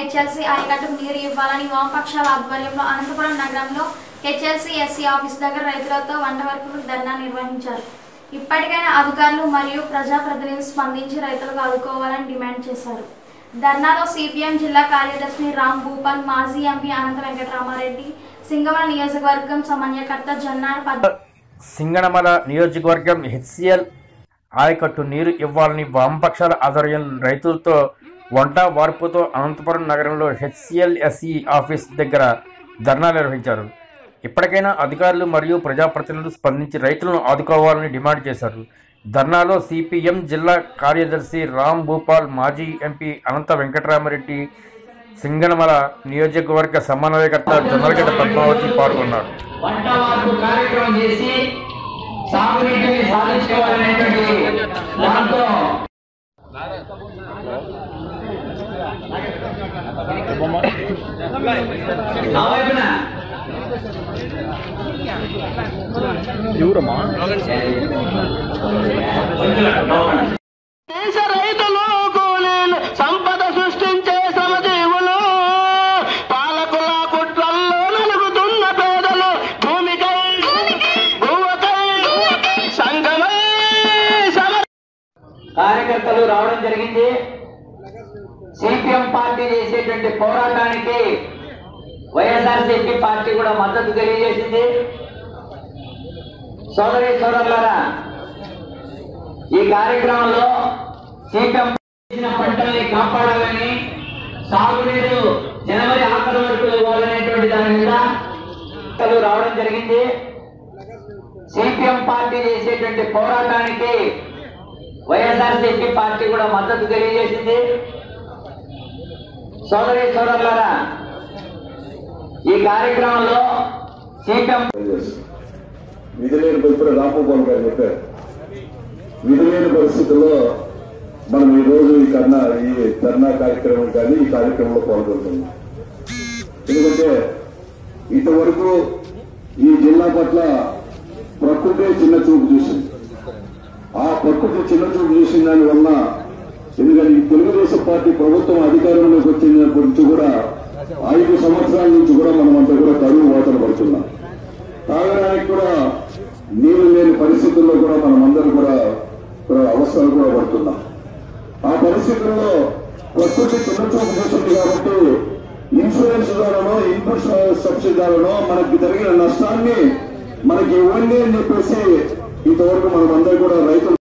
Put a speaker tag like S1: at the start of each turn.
S1: HLC ఆయకట్టుకు నీరు ఇవ్వాలని వామపక్షాల ఆధ్వర్యంలో అనంతపురం నగరంలో హెచ్ఎల్సీ ఎస్సీ ఆఫీస్ దగ్గర రైతులతో వంట వరకు ధర్నా నిర్వహించారు ఇప్పటికైనా అధికారులు మరియు ప్రజాప్రతినిధులు స్పందించి రైతులకు ఆదుకోవాలని డిమాండ్ చేశారు ధర్నాలో సిపిఎం జిల్లా కార్యదర్శి రామ్ భూపాల్ మాజీ ఎంపీ అనంత వెంకటరామారెడ్డి సింగవరం నియోజకవర్గం సమన్వయకర్త జొన్నాడ పద్మ
S2: సింగనమల నియోజకవర్గం హెచ్సిఎల్ ఆయకట్టు నీరు ఇవ్వాలని వామపక్షాల ఆధ్వర్యంలో రైతులతో వంట వార్పుతో అనంతపురం నగరంలో హెచ్సిఎల్ ఎస్ఈ ఆఫీస్ దగ్గర ధర్నా నిర్వహించారు ఇప్పటికైనా అధికారులు మరియు ప్రజాప్రతినిధులు స్పందించి రైతులను ఆదుకోవాలని డిమాండ్ చేశారు ధర్నాలో సిపిఎం జిల్లా కార్యదర్శి రామ్ భూపాల్ మాజీ ఎంపీ అనంత వెంకటరామరెడ్డి సింగనమల నియోజకవర్గ సమన్వయకర్త జొన్నలగడ్డ పద్మావతి పాల్గొన్నారు
S3: వంట వార్పు కార్యక్రమం చేసి సాగునీటిని సాధించుకోవాలనేటువంటి దాంతో నా వైపున
S4: దేశ రైతులు కూలీలు సంపద సృష్టించే శ్రమజీవులు పాలకుల కుట్రల్లో నలుగుతున్న పేదలు భూమికై భూవకై సంగమై సమ
S3: కార్యకర్తలు రావడం జరిగింది సిపిఎం పార్టీ చేసేటువంటి పోరాటానికి వైఎస్ఆర్సీపీ పార్టీ కూడా మద్దతు తెలియజేసింది సోదరి సోదరులారా ఈ కార్యక్రమంలో సిపిఎం చేసిన పంటల్ని కాపాడాలని సాగునీరు జనవరి ఆఖరి వరకు ఇవ్వాలనేటువంటి దాని మీద కార్యకర్తలు రావడం జరిగింది సిపిఎం పార్టీ చేసేటువంటి పోరాటానికి వైఎస్ఆర్సీపీ పార్టీ కూడా మద్దతు తెలియజేసింది సోదరి సోదరులారా ఈ కార్యక్రమంలో సిపిఎం
S5: విధులేని ఇప్పుడు రామగోపాల్ గారు చెప్పారు విధులేని పరిస్థితుల్లో మనం ఈ రోజు ఈ కన్నా ఈ ధర్నా కార్యక్రమం కానీ ఈ కార్యక్రమంలో పాల్గొంటున్నాం ఎందుకంటే ఇంతవరకు ఈ జిల్లా పట్ల ప్రకృతి చిన్న చూపు చూసింది ఆ ప్రకృతి చిన్న చూపు చూసిన దాని వల్ల ఎందుకంటే ఈ తెలుగుదేశం పార్టీ ప్రభుత్వం అధికారంలోకి వచ్చినప్పటి నుంచి కూడా ఐదు సంవత్సరాల నుంచి కూడా మనమంతా కూడా కరువు వాతలు పడుతున్నాం తాగడానికి కూడా నీళ్లు లేని పరిస్థితుల్లో కూడా మనమందరం కూడా కూడా అవస్థలు కూడా పడుతున్నాం ఆ పరిస్థితుల్లో ప్రకృతి చిన్న చూపు చూసింది కాబట్టి ఇన్సూరెన్స్ ద్వారానో ఇన్పుట్ సబ్సిడీ ద్వారానో మనకి జరిగిన నష్టాన్ని మనకి ఇవ్వండి అని చెప్పేసి ఇంతవరకు మనం అందరూ కూడా రైతులు